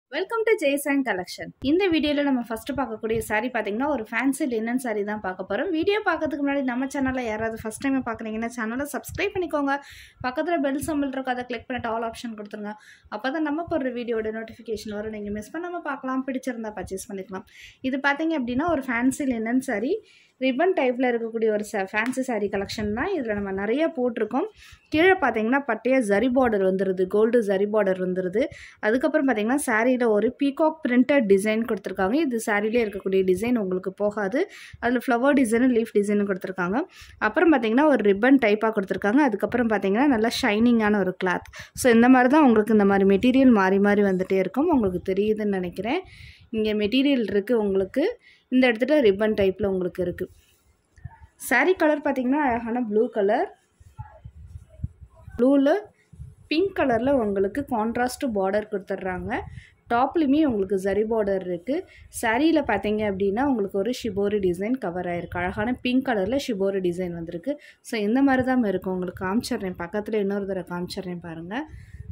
welcome to ஜெய்சாங் collection இந்த வீடியோவில் நம்ம ஃபஸ்ட்டு பார்க்கக்கூடிய saree பார்த்தீங்கன்னா ஒரு ஃபேன்சி லினன் saree தான் பார்க்க போகிறோம் வீடியோ பார்க்கறதுக்கு முன்னாடி நம்ம சேனலில் யாராவது ஃபஸ்ட் டைம் பார்க்குறீங்கன்னா சேனலை சப்ஸ்கிரைப் பண்ணிக்கோங்க பக்கத்தில் பெல் சம்பிள் இருக்கும் அதை கிளிக் பண்ணிட்டு ஆல் ஆப்ஷன் கொடுத்துருங்க அப்போ தான் நம்ம போடுற வீடியோட நோட்டிஃபிகேஷன் வரும் நீங்கள் மிஸ் பண்ணாமல் பார்க்கலாம் பிடிச்சிருந்தா பர்ச்சேஸ் பண்ணிக்கலாம் இது பார்த்தீங்க அப்படின்னா ஒரு ஃபேன்சி லினன் saree ரிப்பன் டைப்பில் இருக்கக்கூடிய ஒரு ச ஃபேன்சி saree கலெக்ஷன் தான் இதில் நம்ம நிறைய போட்டிருக்கோம் கீழே பார்த்தீங்கன்னா பட்டையாக ஜரி பார்டர் வந்துடுது கோல்டு ஜரி பார்டர் வந்துடுது அதுக்கப்புறம் பார்த்தீங்கன்னா சாரியில் ஒரு பீகாக் பிரிண்டட் டிசைன் கொடுத்துருக்காங்க இது சாரிலே இருக்கக்கூடிய டிசைன் உங்களுக்கு போகாது அதில் ஃப்ளவர் டிசைனும் லீஃப் டிசைனும் கொடுத்துருக்காங்க அப்புறம் பார்த்தீங்கன்னா ஒரு ரிப்பன் டைப்பாக கொடுத்துருக்காங்க அதுக்கப்புறம் பார்த்தீங்கன்னா நல்லா ஷைனிங்கான ஒரு கிளாத் ஸோ இந்த மாதிரி தான் உங்களுக்கு இந்த மாதிரி மெட்டீரியல் மாறி மாறி வந்துகிட்டே இருக்கும் உங்களுக்கு தெரியுதுன்னு நினைக்கிறேன் இங்கே மெட்டீரியல் இருக்குது உங்களுக்கு இந்த இடத்துல ரிப்பன் டைப்பில் உங்களுக்கு இருக்குது saree கலர் பார்த்தீங்கன்னா அழகான ப்ளூ கலர் ப்ளூவில் பிங்க் கலரில் உங்களுக்கு கான்ட்ராஸ்ட் பார்டர் கொடுத்துட்றாங்க டாப்லேயுமே உங்களுக்கு ஜரி பார்டர் இருக்குது சாரியில் பார்த்தீங்க அப்படின்னா உங்களுக்கு ஒரு ஷிபோரி டிசைன் கவர் ஆகிருக்கு அழகான பிங்க் கலரில் ஷிபோரி டிசைன் வந்திருக்கு ஸோ இந்த மாதிரி தான் இருக்கும் உங்களுக்கு காமிச்சிட்றேன் பக்கத்தில் இன்னொரு தடவை காமிச்சிட்றேன் பாருங்கள்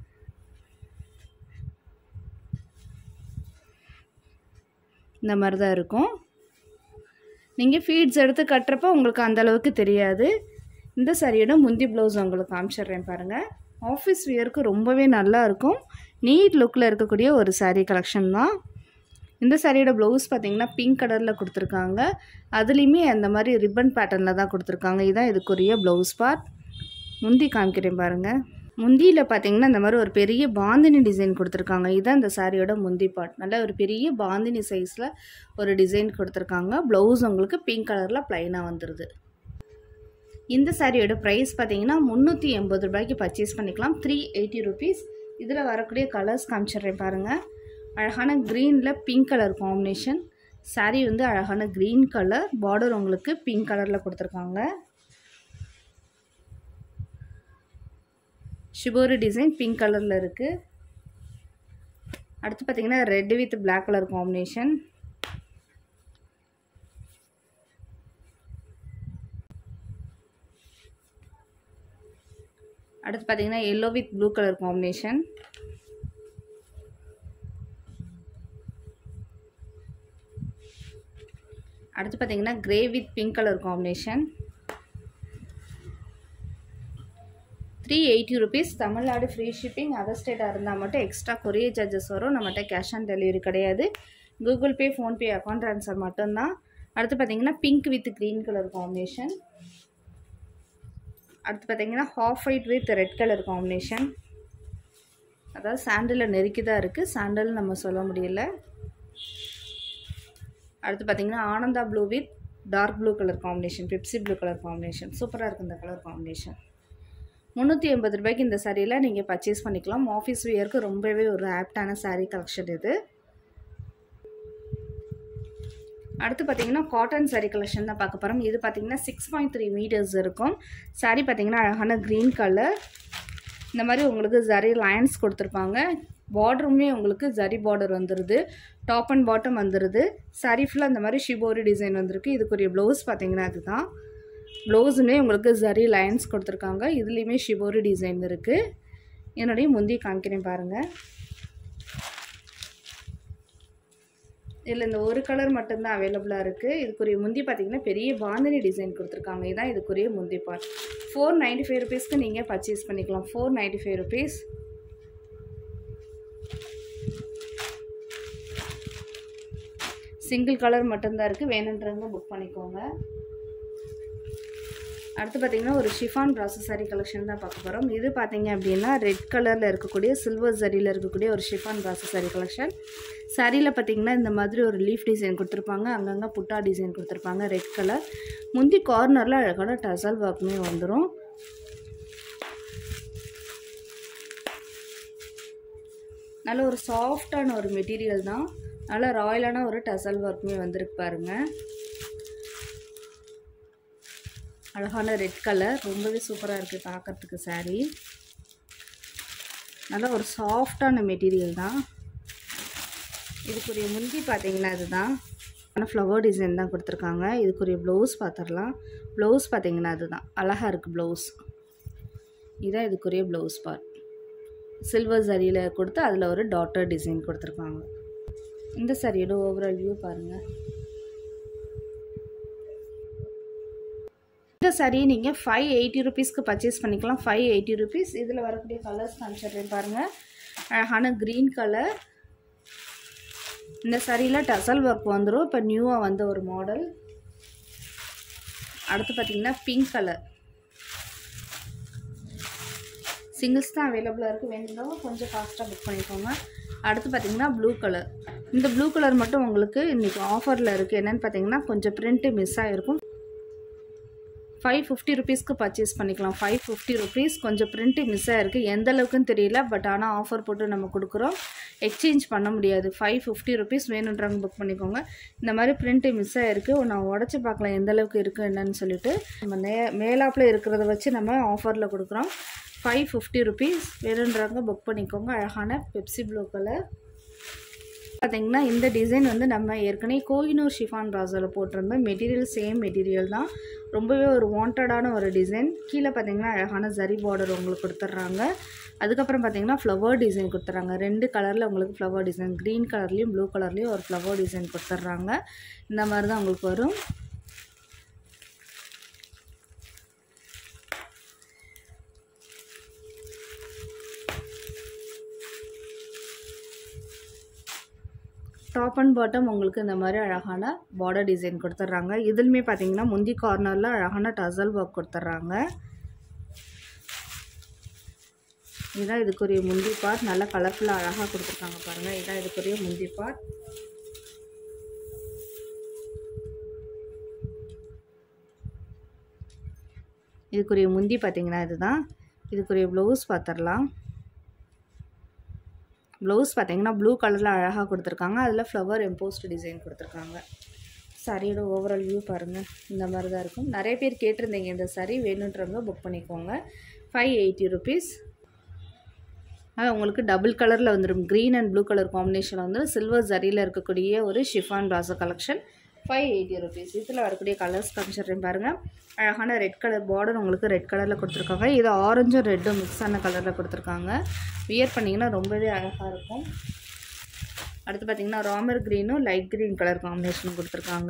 இந்த மாதிரி தான் இருக்கும் நீங்கள் ஃபீட்ஸ் எடுத்து கட்டுறப்போ உங்களுக்கு அந்த அளவுக்கு தெரியாது இந்த சரியோட முந்தி ப்ளவுஸ் உங்களுக்கு காமிச்சிட்றேன் பாருங்கள் ஆஃபீஸ் வியருக்கு ரொம்பவே நல்லா இருக்கும் நீட் லுக்கில் இருக்கக்கூடிய ஒரு saree கலெக்ஷன் தான் இந்த சாரியோட ப்ளவுஸ் பார்த்தீங்கன்னா பிங்க் கலரில் கொடுத்துருக்காங்க அதுலேயுமே அந்த மாதிரி ரிப்பன் பேட்டர்னில் தான் கொடுத்துருக்காங்க இதுதான் இதுக்குரிய ப்ளவுஸ் பார்ட் முந்தி காமிக்கிறேன் பாருங்கள் முந்தியில் பார்த்தீங்கன்னா இந்த மாதிரி ஒரு பெரிய பாந்தினி டிசைன் கொடுத்துருக்காங்க இதுதான் இந்த சாரியோட முந்தி பார்ட் நல்ல ஒரு பெரிய பாந்தினி சைஸில் ஒரு டிசைன் கொடுத்துருக்காங்க ப்ளவுஸ் உங்களுக்கு பிங்க் கலரில் ப்ளைனாக வந்துடுது இந்த சாரியோட ப்ரைஸ் பார்த்தீங்கன்னா முந்நூற்றி எண்பது ரூபாய்க்கு பர்ச்சேஸ் பண்ணிக்கலாம் த்ரீ எயிட்டி ருபீஸ் இதில் வரக்கூடிய கலர்ஸ் காமிச்சிடுறேன் பாருங்கள் அழகான க்ரீனில் பிங்க் கலர் காம்பினேஷன் saree வந்து அழகான க்ரீன் கலர் பார்டர் உங்களுக்கு பிங்க் கலரில் கொடுத்துருக்காங்க ஷிபோரி டிசைன் பிங்க் கலரில் இருக்குது அடுத்து பார்த்தீங்கன்னா red with Black colour combination அடுத்து பார்த்தீங்கன்னா yellow with blue colour combination அடுத்து பார்த்தீங்கன்னா grey with pink colour combination three eighty rupees Tamil Nadu free shipping other ஸ்டேட்டாக இருந்தால் மட்டும் எக்ஸ்ட்ரா கொரியர் சார்ஜஸ் வரும் நம்மகிட்ட கேஷ் ஆன் டெலிவரி கிடையாது Google Pay PhonePe account transfer மட்டும்தான் அடுத்து பார்த்தீங்கன்னா pink with green colour combination அடுத்து பார்த்தீங்கன்னா half white with red colour combination அதாவது சாண்டலில் நெருக்கி தான் இருக்குது சாண்டல் நம்ம சொல்ல முடியல அடுத்து பார்த்தீங்கன்னா ஆனந்தா blue with dark blue colour combination Pepsi blue colour combination சூப்பராக இருக்குது இந்த கலர் காம்பினேஷன் முந்நூற்றி எண்பது ரூபாய்க்கு இந்த சாரியில் நீங்கள் பர்ச்சேஸ் பண்ணிக்கலாம் ஆஃபீஸ் வியருக்கு ரொம்பவே ஒரு ஆப்டான saree கலெக்ஷன் இது அடுத்து பார்த்தீங்கன்னா காட்டன் saree கலெக்ஷன் தான் பார்க்க போகிறோம் இது பார்த்தீங்கன்னா சிக்ஸ் பாயிண்ட் த்ரீ மீட்டர்ஸ் இருக்கும் saree பார்த்தீங்கன்னா அழகான க்ரீன் கலர் இந்த மாதிரி உங்களுக்கு ஜரி லைன்ஸ் கொடுத்துருப்பாங்க பார்டருமே உங்களுக்கு ஜரி பார்டர் வந்துடுது டாப் அண்ட் பாட்டம் வந்துடுது saree ஃபுல்லாக இந்த மாதிரி ஷிபோரி டிசைன் வந்திருக்கு இதுக்குரிய ப்ளவுஸ் பார்த்தீங்கன்னா அதுதான் ப்ளவுஸுமே உங்களுக்கு ஜரி லைன்ஸ் கொடுத்துருக்காங்க இதுலேயுமே ஷிபோரி டிசைன் இருக்குது என்னுடைய முந்தி காமிக்கிறேன் பாருங்கள் இதில் இந்த ஒரு கலர் மட்டும்தான் அவைலபிளாக இருக்குது இதுக்குரிய முந்தி பார்த்தீங்கன்னா பெரிய பாந்தினி டிசைன் கொடுத்துருக்காங்க இதுதான் இதுக்குரிய முந்தி பார்ட் ஃபோர் நைன்ட்டி ஃபைவ் ருபீஸ்க்கு நீங்கள் பர்ச்சேஸ் பண்ணிக்கலாம் four ninety five rupees single colour மட்டும்தான் இருக்குது வேணுன்றவங்க புக் பண்ணிக்கோங்க அடுத்து பார்த்தீங்கன்னா ஒரு ஷிஃபான் ப்ராசஸ் saree கலெக்ஷன் தான் பார்க்க போகிறோம் இது பார்த்தீங்க அப்படின்னா ரெட் கலரில் இருக்கக்கூடிய சில்வர் சரியில் இருக்கக்கூடிய ஒரு ஷிஃபான் ப்ராசஸ் saree கலெக்ஷன் சாரியில் பார்த்தீங்கன்னா இந்த மாதிரி ஒரு லீஃப் டிசைன் கொடுத்துருப்பாங்க அங்கங்கே புட்டா டிசைன் கொடுத்துருப்பாங்க ரெட் கலர் முந்தி கார்னரில் அழகான டசல் ஒர்க்குமே வந்துடும் நல்ல ஒரு சாஃப்டான ஒரு மெட்டீரியல் தான் நல்ல ராயலான ஒரு டசல் ஒர்க்குமே வந்திருக்கு பாருங்கள் அழகான ரெட் கலர் ரொம்பவே சூப்பராக இருக்குது பார்க்குறதுக்கு saree நல்ல ஒரு சாஃப்டான மெட்டீரியல் தான் இதுக்குரிய முந்தி பார்த்தீங்கன்னா இதுதான் ஆனால் ஃப்ளவர் டிசைன் தான் கொடுத்துருக்காங்க இதுக்குரிய ப்ளவுஸ் பார்த்துடலாம் ப்ளவுஸ் பார்த்தீங்கன்னா அதுதான் அழகாக இருக்குது ப்ளவுஸ் இதுதான் இதுக்குரிய ப்ளவுஸ் பார்ட் சில்வர் சரியில் கொடுத்து அதில் ஒரு டாட்டர் டிசைன் கொடுத்துருக்காங்க இந்த சாரியோட ஓவரால் வியூ பாருங்கள் இந்த சாரியை நீங்கள் ஃபைவ் எயிட்டி ருபீஸ்க்கு பர்ச்சேஸ் பண்ணிக்கலாம் ஃபைவ் எயிட்டி ருபீஸ் இதில் வரக்கூடிய கலர்ஸ் காமிச்சிடுறேன் பாருங்கள் அழகான க்ரீன் கலர் இந்த சாரியில் டசல் ஒர்க் வந்துடும் இப்போ நியூவாக வந்த ஒரு மாடல் அடுத்து பார்த்தீங்கன்னா பிங்க் கலர் சிங்கிள்ஸ் தான் அவைலபிளாக இருக்குது வேணுங்கிறவங்க கொஞ்சம் ஃபாஸ்ட்டாக புக் பண்ணிக்கோங்க அடுத்து பார்த்தீங்கன்னா ப்ளூ கலர் இந்த ப்ளூ கலர் மட்டும் உங்களுக்கு இன்றைக்கி ஆஃபரில் இருக்குது என்னென்னு பார்த்தீங்கன்னா கொஞ்சம் பிரிண்ட்டு மிஸ் ஆகிருக்கும் ஃபைவ் ஃபிஃப்டி ருபீஸ்க்கு பர்ச்சேஸ் பண்ணிக்கலாம் ஃபைவ் ஃபிஃப்டி ருபீஸ் கொஞ்சம் பிரிண்ட்டு மிஸ் ஆகிருக்கு எந்த அளவுக்குன்னு தெரியல பட் ஆனால் ஆஃபர் போட்டு நம்ம கொடுக்குறோம் எக்ஸ்சேஞ்ச் பண்ண முடியாது ஃபைவ் ஃபிஃப்டி ருபீஸ் வேணுன்றவங்க புக் பண்ணிக்கோங்க இந்த மாதிரி பிரிண்ட்டு மிஸ் ஆகிருக்கு நான் உடச்சி பார்க்கலாம் எந்த அளவுக்கு இருக்குது என்னன்னு சொல்லிட்டு நம்ம நே மேலாப்பில் இருக்கிறத வச்சு நம்ம ஆஃபரில் கொடுக்குறோம் ஃபைவ் ஃபிஃப்டி ருபீஸ் வேணுன்றவங்க புக் பண்ணிக்கோங்க அழகான பெப்சி ப்ளூ கலர் பார்த்தீங்கன்னா இந்த டிசைன் வந்து நம்ம ஏற்கனவே கோயினூர் ஷிஃபான் ப்ராஸில் போட்டிருந்தோம் மெட்டீரியல் சேம் மெட்டீரியல் தான் ரொம்பவே ஒரு வாண்டடான ஒரு டிசைன் கீழே பார்த்தீங்கன்னா அழகான ஜரி பார்டர் உங்களுக்கு கொடுத்துட்றாங்க அதுக்கப்புறம் பார்த்தீங்கன்னா ஃப்ளவர் டிசைன் கொடுத்துட்றாங்க ரெண்டு கலரில் உங்களுக்கு ஃப்ளவர் டிசைன் க்ரீன் கலர்லேயும் ப்ளூ கலர்லேயும் ஒரு ஃப்ளவர் டிசைன் கொடுத்துட்றாங்க இந்த மாதிரி தான் உங்களுக்கு வரும் டாப் அண்ட் பாட்டம் உங்களுக்கு இந்த மாதிரி அழகான பார்டர் டிசைன் கொடுத்துட்றாங்க இதுலையுமே பார்த்தீங்கன்னா முந்தி கார்னரில் அழகான டசல் ஒர்க் கொடுத்துட்றாங்க இதுதான் இதுக்குரிய முந்தி பார்ட் நல்லா கலர்ஃபுல்லாக அழகாக கொடுத்துருக்காங்க பாருங்கள் இதுதான் இதுக்குரிய முந்தி பார்ட் இதுக்குரிய முந்தி பார்த்தீங்கன்னா இதுதான் இதுக்குரிய ப்ளவுஸ் பார்த்துடலாம் ப்ளவுஸ் பார்த்தீங்கன்னா ப்ளூ கலரில் அழகாக கொடுத்துருக்காங்க அதில் ஃப்ளவர் எம்போஸ்ட் டிசைன் கொடுத்துருக்காங்க சாரியோட ஓவரால் வியூ பாருங்கள் இந்த மாதிரி தான் இருக்கும் நிறைய பேர் கேட்டிருந்தீங்க இந்த சாரி வேணுன்றவங்க புக் பண்ணிக்கோங்க ஃபைவ் எயிட்டி ருபீஸ் அது உங்களுக்கு டபுள் கலரில் வந்துடும் green and blue colour combination வந்து சில்வர் ஜரியில் இருக்கக்கூடிய ஒரு ஷிஃபான் ப்ராசோ கலெக்ஷன் ஃபைவ் எயிட்டி ருபீஸ் இதில் வரக்கூடிய கலர்ஸ் காமிச்சிடுறேன் பாருங்கள் அழகான ரெட் கலர் பார்டர் உங்களுக்கு ரெட் கலரில் கொடுத்துருக்காங்க இது ஆரஞ்சும் ரெட்டும் மிக்ஸ் ஆன கலரில் கொடுத்துருக்காங்க வியர் பண்ணிங்கன்னா ரொம்பவே அழகாக இருக்கும் அடுத்து பார்த்திங்கன்னா ராமர் க்ரீனும் லைட் க்ரீன் கலர் காம்பினேஷன் கொடுத்துருக்காங்க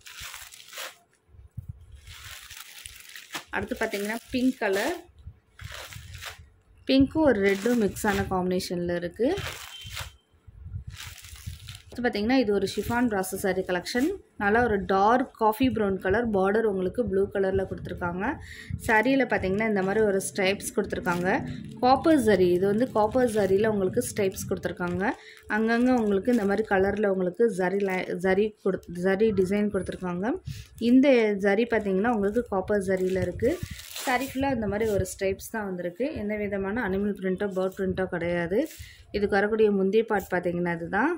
அடுத்து பார்த்திங்கன்னா பிங்க் கலர் பிங்க்கும் ஒரு ரெட்டும் மிக்ஸ் ஆன காம்பினேஷனில் இருக்குது அடுத்து பார்த்திங்கன்னா இது ஒரு ஷிஃபான் ப்ராசஸ் சாரி கலெக்ஷன் நல்லா ஒரு dark coffee brown colour border உங்களுக்கு ப்ளூ கலரில் கொடுத்துருக்காங்க சாரியில் பார்த்திங்கன்னா இந்த மாதிரி ஒரு ஸ்டைப்ஸ் கொடுத்துருக்காங்க காப்பர் ஜரி இது வந்து காப்பர் ஜரியில் உங்களுக்கு ஸ்டைப்ஸ் கொடுத்துருக்காங்க அங்கங்கே உங்களுக்கு இந்த மாதிரி கலரில் உங்களுக்கு ஜரி லை ஜரி கொடு ஜரி டிசைன் கொடுத்துருக்காங்க இந்த ஜரி பார்த்திங்கன்னா உங்களுக்கு காப்பர் ஜரியில் இருக்குது சாரி ஃபுல்லாக இந்த மாதிரி ஒரு ஸ்டைப்ஸ் தான் வந்திருக்கு எந்த விதமான அனிமல் பிரிண்ட்டோ பேர்ட் பிரிண்ட்டோ கிடையாது இதுக்கு வரக்கூடிய முந்தைய பார்ட் பார்த்திங்கன்னா அதுதான்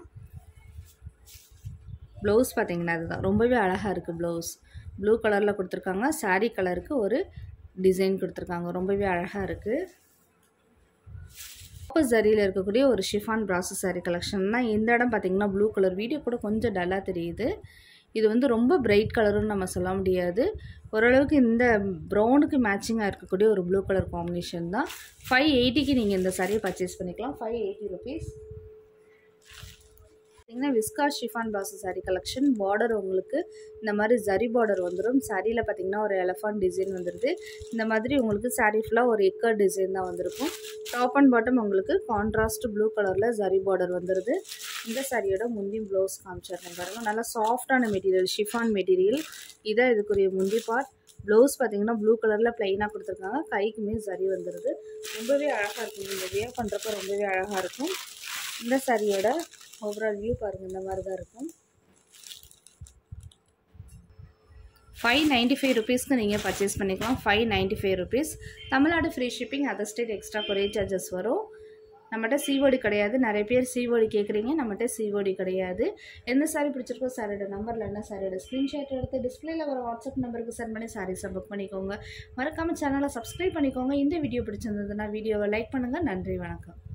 ப்ளவுஸ் பார்த்தீங்கன்னா அதுதான் ரொம்பவே அழகாக இருக்குது ப்ளவுஸ் ப்ளூ கலரில் கொடுத்துருக்காங்க சாரீ கலருக்கு ஒரு டிசைன் கொடுத்துருக்காங்க ரொம்பவே அழகாக இருக்குது காப்பர் ஜரியில் இருக்கக்கூடிய ஒரு ஷிஃபான் ப்ராசஸ் சாரீ கலெக்ஷன் தான் இந்த இடம் பார்த்தீங்கன்னா ப்ளூ கலர் வீடியோ கூட கொஞ்சம் டல்லாக தெரியுது இது வந்து ரொம்ப பிரைட் கலருன்னு நம்ம சொல்ல முடியாது ஓரளவுக்கு இந்த ப்ரௌனுக்கு மேட்சிங்காக இருக்கக்கூடிய ஒரு ப்ளூ கலர் காம்பினேஷன் தான் ஃபைவ் எயிட்டிக்கு நீங்கள் இந்த சாரியை பர்ச்சேஸ் பண்ணிக்கலாம் ஃபைவ் எயிட்டி ருபீஸ் பார்த்தீங்கன்னா விஸ்கா ஷிஃபான் பாசு சாரீ கலெக்ஷன் பார்டர் உங்களுக்கு இந்த மாதிரி ஜரி பார்டர் வந்துடும் சாரியில் பார்த்தீங்கன்னா ஒரு எலஃபான் டிசைன் வந்துடுது இந்த மாதிரி உங்களுக்கு சாரீ ஃபுல்லாக ஒரு எக்கர் டிசைன் தான் வந்திருக்கும் டாப் அண்ட் பாட்டம் உங்களுக்கு கான்ட்ராஸ்ட் ப்ளூ கலரில் ஜரி பார்டர் வந்துடுது இந்த சாரியோட முந்தி ப்ளவுஸ் காமிச்சிருக்கேன் பாருங்கள் நல்லா சாஃப்டான மெட்டீரியல் ஷிஃபான் மெட்டீரியல் இதான் இதுக்குரிய முந்தி பார்ட் ப்ளவுஸ் பார்த்தீங்கன்னா ப்ளூ கலரில் ப்ளைனாக கொடுத்துருக்காங்க கைக்குமே சரி வந்துடுது ரொம்பவே அழகாக இருக்கும் இந்த வியர் பண்ணுறப்ப ரொம்பவே அழகாக இருக்கும் இந்த சாரியோட ஓவரால் வியூ பாருங்கள் இந்த மாதிரி தான் இருக்கும் ஃபைவ் நைன்ட்டி ஃபைவ் ருபீஸ்க்கு நீங்கள் பர்ச்சேஸ் பண்ணிக்கலாம் five ninety five rupees Tamil Nadu free shipping other state extra courier charges வரும் நம்மகிட்ட சிஓடி கிடையாது நிறைய பேர் சிஓடி கேட்குறீங்க நம்மகிட்ட சிஓடி கிடையாது எந்த சாரி பிடிச்சிருக்கோ சாரியோட நம்பரில் என்ன சாரியோட ஸ்க்ரீன்ஷாட் எடுத்து டிஸ்பிளேல வர வாட்ஸ்அப் நம்பருக்கு சென்ட் பண்ணி சாரீஸை புக் பண்ணிக்கோங்க மறக்காமல் சேனலை சப்ஸ்கிரைப் பண்ணிக்கோங்க இந்த வீடியோ பிடிச்சிருந்ததுன்னா வீடியோவை லைக் பண்ணுங்கள் நன்றி வணக்கம்